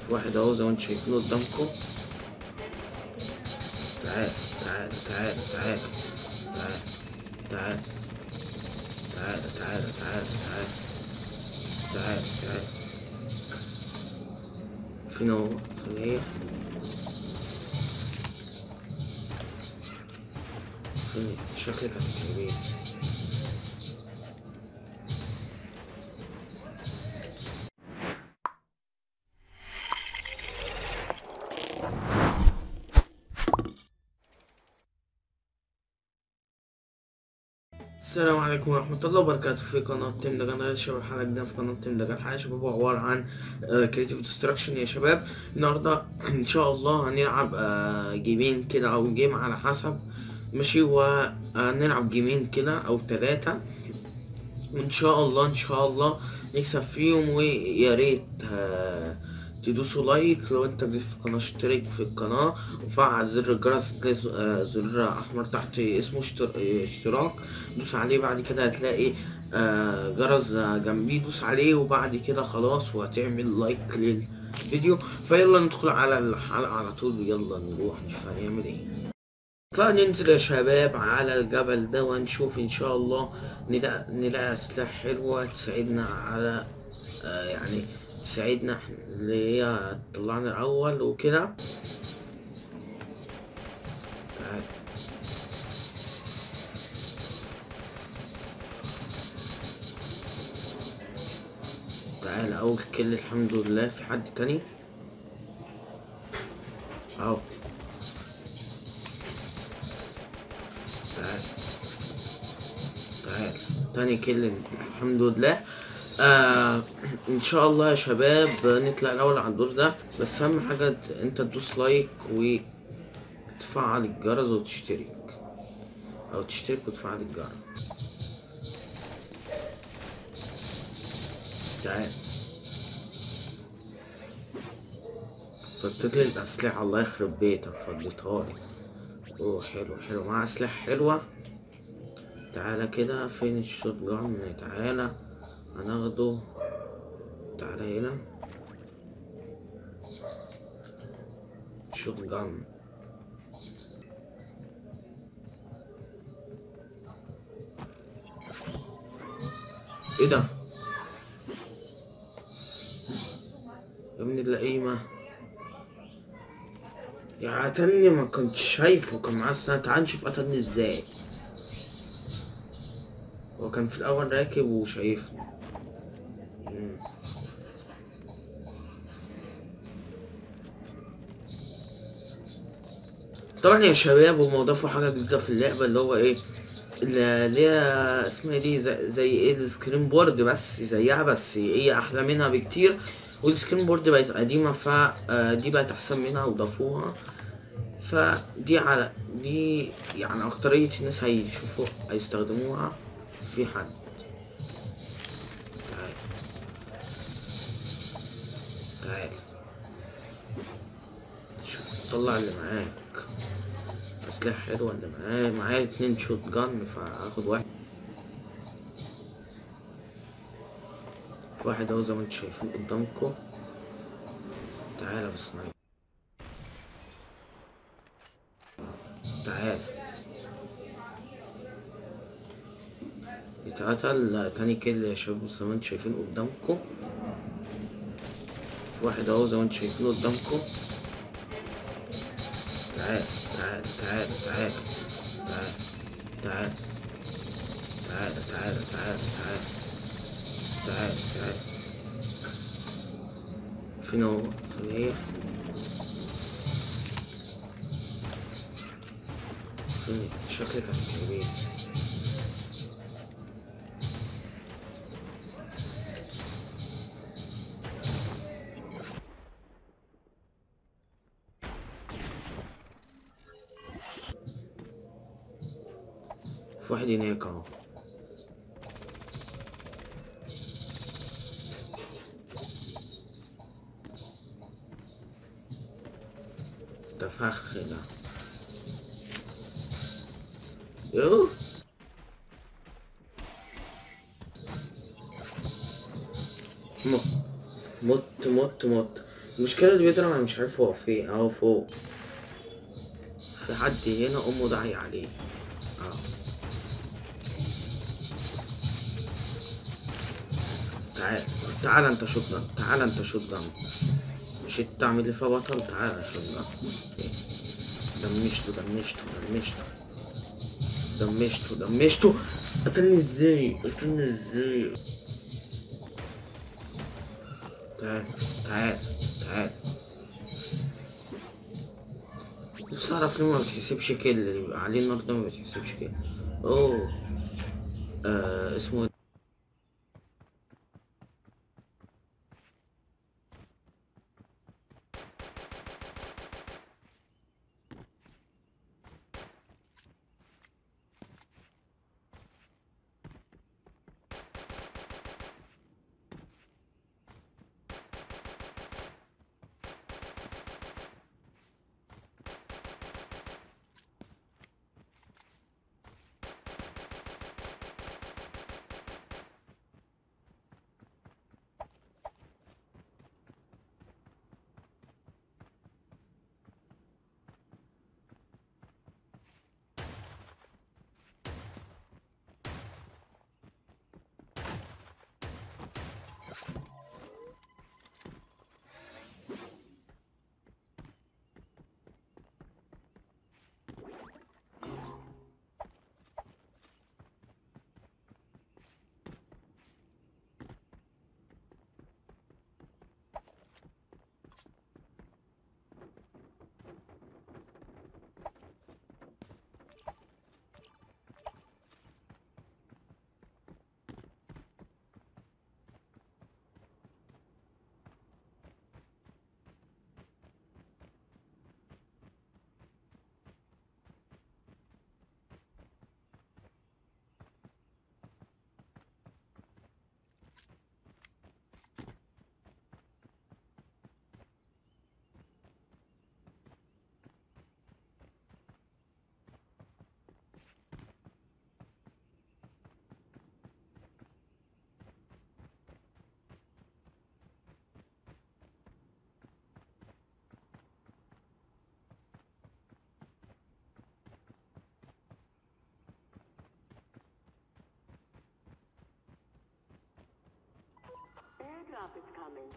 في واحد اهو زي ما انتم شايفينه قدامكم تعال تعال تعال تعال تعال تعال تعال تعال تعال تعال تعال تعال فين هو فين هي فين شكلك هتتعبين السلام عليكم ورحمة الله وبركاته في قناة تيم دجان يا شباب حلقة جديدة في قناة تيم دجان الحلقة يا شباب عبارة عن كريتيف ديستراكشن يا شباب النهاردة إن شاء الله هنلعب آه، جيمين كده أو جيم على حسب ماشي وهنلعب جيمين كده أو تلاتة وإن شاء الله إن شاء الله نكسب فيهم ويا ريت آه، تدوسوا لايك لو انت جديد في القناة اشترك في القناة وفعل زر الجرس هتلاقي ز- آه، زر احمر تحت اسمه اشتر- آه، اشتراك دوس عليه بعد كده هتلاقي آه، جرس آه، جنبيه دوس عليه وبعد كده خلاص وهتعمل لايك للفيديو فيلا ندخل على الحلقة على طول يلا نروح نشوف هنعمل ايه فننزل يا شباب على الجبل ده ونشوف ان شاء الله نلاقي نلاقي اسلحة حلوة تساعدنا على آه يعني تساعدنا احنا اللي هي تطلعنا الاول وكده تعال تعال اول كل الحمد لله في حد تاني اهو تعال تعال تاني كل الحمد لله آه ان شاء الله يا شباب نطلع الاول على الدور ده بس اهم حاجه ت- انت تدوس لايك وتفعل الجرس وتشترك او تشترك وتفعل الجرس تعال فضيت لي الاسلحه الله يخرب بيتك فضيتها لي اوه حلو حلو مع اسلحه حلوه تعالى كده فين الشوت جان تعالى هناخده تعالى هنا شوت جان ايه ده يا ابن اللئيمة يا قتلني ما كنتش شايفه كان معاه السنة تعال نشوف قتلني ازاي هو كان في الأول راكب وشايفني مم. طبعا يا شباب هم ضافوا حاجة جديدة في اللعبة اللي هو ايه اللي اللي هي اسمها دي زي, زي ايه السكرين بورد بس زيها بس هي احلى منها بكتير والسكرين بورد بقت قديمة فدي بقت احسن منها وضافوها فدي على دي يعني اكترية الناس هيشوفوا هيستخدموها في حد تعال تعال شوف طلع اللي معاك أسلحة حلوة اللي معايا معايا اتنين شوت جن فهاخد واحد في واحد اهو زي ما انتوا شايفين قدامكم تعالى بس معايا تعال اتقتل تاني كيل يا شباب زي ما انتوا شايفين قدامكم في واحد اهو زي ما انتوا شايفين قدامكم تعال تعال تعال تعال تعال تعال تعال تعال تعال تعال تعال تعال فين هو فين هي فين شكلك هتتعبين في واحد هناك اهو ده فخ ده يوه مت مت مت مت المشكلة البيتر انا مش عارف هو فين اهو فوق في حد هنا امه داعي عليه اه تعال تعال انت شوت جن تعال انت شوت جن مش انت تعمل لي فيها بطل تعال شوت جن دمشته دمشته دمشته دمشته دمشته قتلني ازاي قتلني ازاي تعال تعال تعال نفسي اعرف ليه ما بتحسبش كل اللي بيبقى عليه النار ده ما بتحسبش كل اوه آه اسمه إيه؟ Airdrop is coming.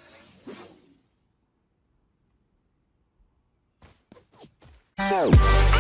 Mo.